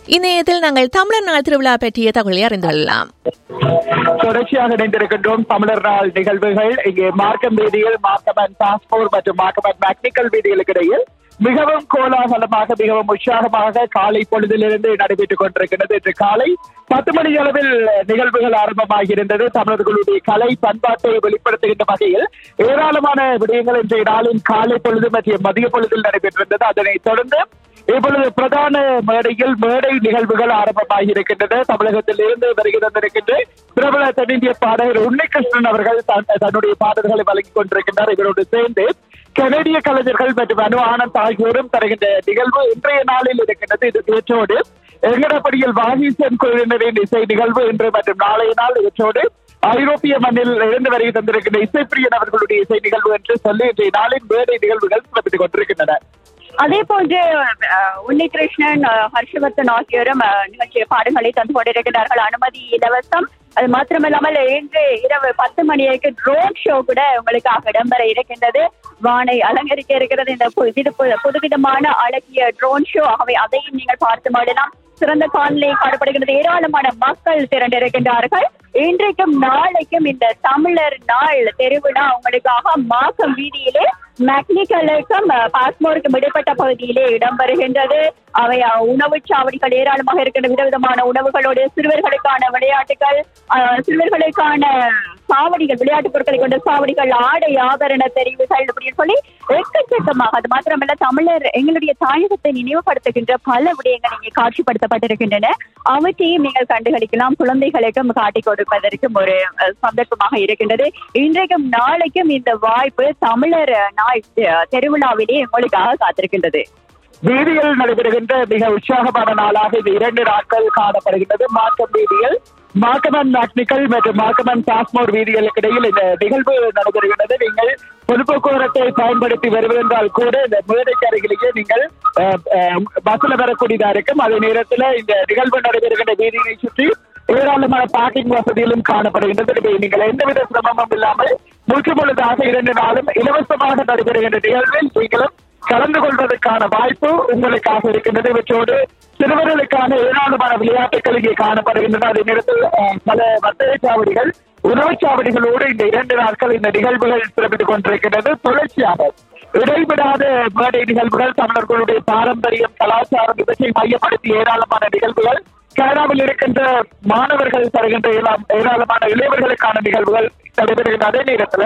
இந்நேரத்தில் நாங்கள் தமிழர் நாள் திருவிழா பற்றிய தகவலை அறிந்து கொள்ளலாம் தொடர்ச்சியாக இணைந்திருக்கின்றோம் தமிழர் நாள் நிகழ்வுகள் இங்கே மார்க்கம் வீதியில் மார்க்கமன் பாஸ்போர்ட் மற்றும் மார்க்கமன் மேக்னிக்கல் வீதிகளுக்கு இடையில் மிகவும் கோலாகலமாக மிகவும் உற்சாகமாக காலை பொழுதிலிருந்து நடைபெற்றுக் கொண்டிருக்கிறது இன்று காலை பத்து மணி அளவில் நிகழ்வுகள் ஆரம்பமாகியிருந்தது தமிழர்களுடைய கலை பண்பாட்டை வெளிப்படுத்துகின்ற வகையில் ஏராளமான விடயங்கள் இன்றைய நாளின் காலை பொழுது மற்றும் மதிய பொழுதில் நடைபெற்றிருந்தது அதனைத் தொடர்ந்து இப்பொழுது பிரதான மேடையில் மேடை நிகழ்வுகள் ஆரம்பமாகி இருக்கின்றன தமிழகத்தில் இருந்து வருகை தந்திருக்கின்ற பிரபல தென்னிந்திய பாடகர் உன்னிகிருஷ்ணன் அவர்கள் தன்- தன்னுடைய பாடல்களை வழங்கிக் கொண்டிருக்கின்றார் இவரோடு சேர்ந்து கனடிய கலைஞர்கள் மற்றும் அனு ஆனந்த் ஆகியோரும் தருகின்ற நிகழ்வு இன்றைய நாளில் இருக்கின்றது இது இவற்றோடு எங்கடப்படியில் வாகிசன் குழுவினரின் இசை நிகழ்வு இன்று மற்றும் நாளைய நாள் இவற்றோடு ஐரோப்பிய மண்ணில் இருந்து வருகை தந்திருக்கின்ற இசைப்பிரியன் அவர்களுடைய இசை நிகழ்வு என்று சொல்லி இன்றைய நாளின் மேடை நிகழ்வுகள் நடைபெற்றுக் கொண்டிருக்கின்றன அதே போன்று அஹ், உன்னிகிருஷ்ணன் அஹ், ஹர்ஷவர்தன் ஆகியோரும் அஹ், நிகழ்ச்சி பாடங்களை தந்து கொண்டிருக்கிறார்கள் அனுமதி இலவசம் அது மாத்திரமில்லாமல் இன்று இரவு பத்து மணிக்கு ட்ரோன் ஷோ கூட உங்களுக்காக இடம்பெற இருக்கின்றது வானை அலங்கரிக்க இருக்கிறது இந்த புது புது- புதுவிதமான அழகிய ட்ரோன் ஷோ ஆகவே அதையும் நீங்கள் பார்த்து மடலாம் சிறந்த காணொலி காணப்படுகிறது ஏராளமான மக்கள் திரண்டிருக்கின்றார்கள் இன்றைக்கும் நாளைக்கும் இந்த தமிழர் நாள் திருவிழா உங்களுக்காக மாக்கம் வீதியிலே மெக்னிக்கலுக்கும் பாஸ்மோருக்கும் இடைப்பட்ட பகுதியிலே இடம்பெறுகின்றது அவை அஹ், உணவுச் சாவடிகள் ஏராளமாக இருக்கின்ற விதவிதமான உணவுகளோடு சிறுவர்களுக்கான விளையாட்டுகள் அஹ், சிறுவர்களுக்கான சாவடிகள் விளையாட்டுப் பொருட்களை கொண்ட சாவடிகள் ஆடை ஆபரண தெரிவுகள் அப்படின்னு சொல்லி எக்கச்சக்கமாக அது மாத்திரமல்ல தமிழர் எங்களுடைய தாயகத்தை நினைவுபடுத்துகின்ற பல விடயங்கள் இங்கே காட்சிப்படுத்தப்பட்டிருக்கின்றன அவற்றையும் நீங்கள் கண்டுகளிக்கலாம் குழந்தைகளுக்கும் காட்டிக் கொடுப்பதற்கும் ஒரு அஹ், சந்தர்ப்பமாக இருக்கின்றது இன்றைக்கும் நாளைக்கும் இந்த வாய்ப்பு தமிழர் நாள் அஹ், திருவிழாவிலே உங்களுக்காக காத்திருக்கின்றது வீதியில் நடைபெறுகின்ற மிக உற்சாகமான நாளாக இந்த இரண்டு நாட்கள் காணப்படுகின்றது மார்க்கம் வீதியில் மார்க்கமன் மேக்னிக்கல் மற்றும் மார்க்கமன் பாஸ்மோர் வீதிகளுக்கு இடையில் இந்த நிகழ்வு நடைபெறுகின்றது நீங்கள் பொது போக்குவரத்தை பயன்படுத்தி வருவதென்றால் கூட இந்த மேடைக்கு அருகிலேயே நீங்கள் அஹ், அஹ், பஸ்ல வரக்கூடியதா இருக்கும் அதே நேரத்தில் இந்த நிகழ்வு நடைபெறுகின்ற வீதியை சுற்றி ஏராளமான பார்க்கிங் வசதிகளும் காணப்படுகின்றது எனவே நீங்கள் எந்தவித சிரமமும் இல்லாமல் முற்று முழுதாக இரண்டு நாளும் இலவசமாக நடைபெறுகின்ற நிகழ்வில் நீங்களும் கலந்து கொள்வதற்கான வாய்ப்பு உங்களுக்காக இருக்கின்றது இவற்றோடு சிறுவர்களுக்கான ஏராளமான விளையாட்டுகள் இங்கே காணப்படுகின்றன அதே நேரத்தில் அஹ், பல வர்த்தக சாவடிகள் உணவுச் சாவடிகளோடு இந்த இரண்டு நாட்கள் இந்த நிகழ்வுகள் சிறப்பித்துக் கொண்டிருக்கின்றது தொடர்ச்சியாக இடைவிடாத மேடை நிகழ்வுகள் தமிழர்களுடைய பாரம்பரியம் கலாச்சாரம் இவற்றை மையப்படுத்தி ஏராளமான நிகழ்வுகள் கனடாவில் இருக்கின்ற மாணவர்கள் தருகின்ற ஏராள- ஏராளமான இளையவர்களுக்கான நிகழ்வுகள் நடைபெறுகின்ற அதே நேரத்தில்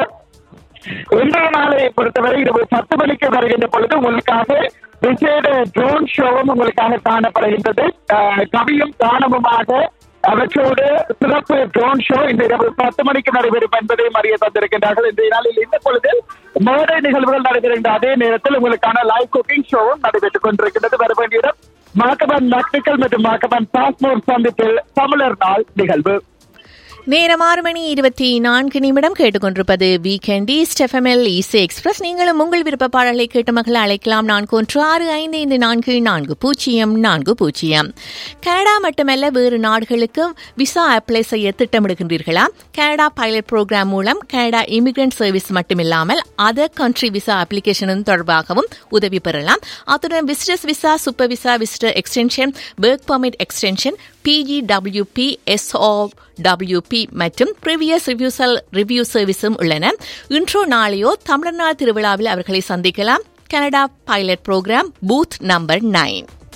இன்றைய நாளை பொறுத்தவரை இரவு பத்து மணிக்கு வருகின்ற பொழுது உங்களுக்காக விசேட ட்ரோன் ஷோவும் உங்களுக்காக காணப்படுகின்றது அஹ், கவியும் தானமுமாக அவற்றோடு சிறப்பு ட்ரோன் ஷோ இந்த இரவு பத்து மணிக்கு நடைபெறும் என்பதையும் அறிய தந்திருக்கின்றார்கள் இன்றைய நாளில் இந்த பொழுதில் மேடை நிகழ்வுகள் நடைபெறுகின்ற அதே நேரத்தில் உங்களுக்கான லைவ் குக்கிங் ஷோவும் நடைபெற்றுக் கொண்டிருக்கின்றது வர வேண்டிய இடம் மாக்கமன் நக்டிக்கல் மற்றும் மாக்கமன் பாஸ்போர்ட் சந்திப்பில் தமிழர் நாள் நிகழ்வு நேரம் ஆறு மணி இருபத்தி நான்கு நிமிடம் கேட்டுக்கொண்டிருப்பது வீக்கெண்ட் ஈஸ்ட் எஃப்எம்எல் இசை எக்ஸ்பிரஸ் நீங்களும் உங்கள் விருப்ப பாடலை கேட்டு மகளை அழைக்கலாம் நான்கு ஒன்று ஆறு ஐந்து ஐந்து நான்கு நான்கு பூஜ்ஜியம் நான்கு பூஜ்ஜியம் கனடா மட்டுமல்ல வேறு நாடுகளுக்கும் விசா அப்ளை செய்ய திட்டமிடுகின்றீர்களா கனடா பைலட் ப்ரோக்ராம் மூலம் கனடா இமிகிரண்ட் சர்வீஸ் மட்டுமில்லாமல் அதர் கண்ட்ரி விசா அப்ளிகேஷன் தொடர்பாகவும் உதவி பெறலாம் அத்துடன் visitors visa super visa visitor extension work permit extension PGWP SOWP மற்றும் ப்ரீவியஸ் ரிவ்யூசல் ரிவ்யூ சர்வீஸும் உள்ளன இன்றோ நாளையோ தமிழ்நாடு திருவிழாவில் அவர்களை சந்திக்கலாம் Canada pilot program booth number nine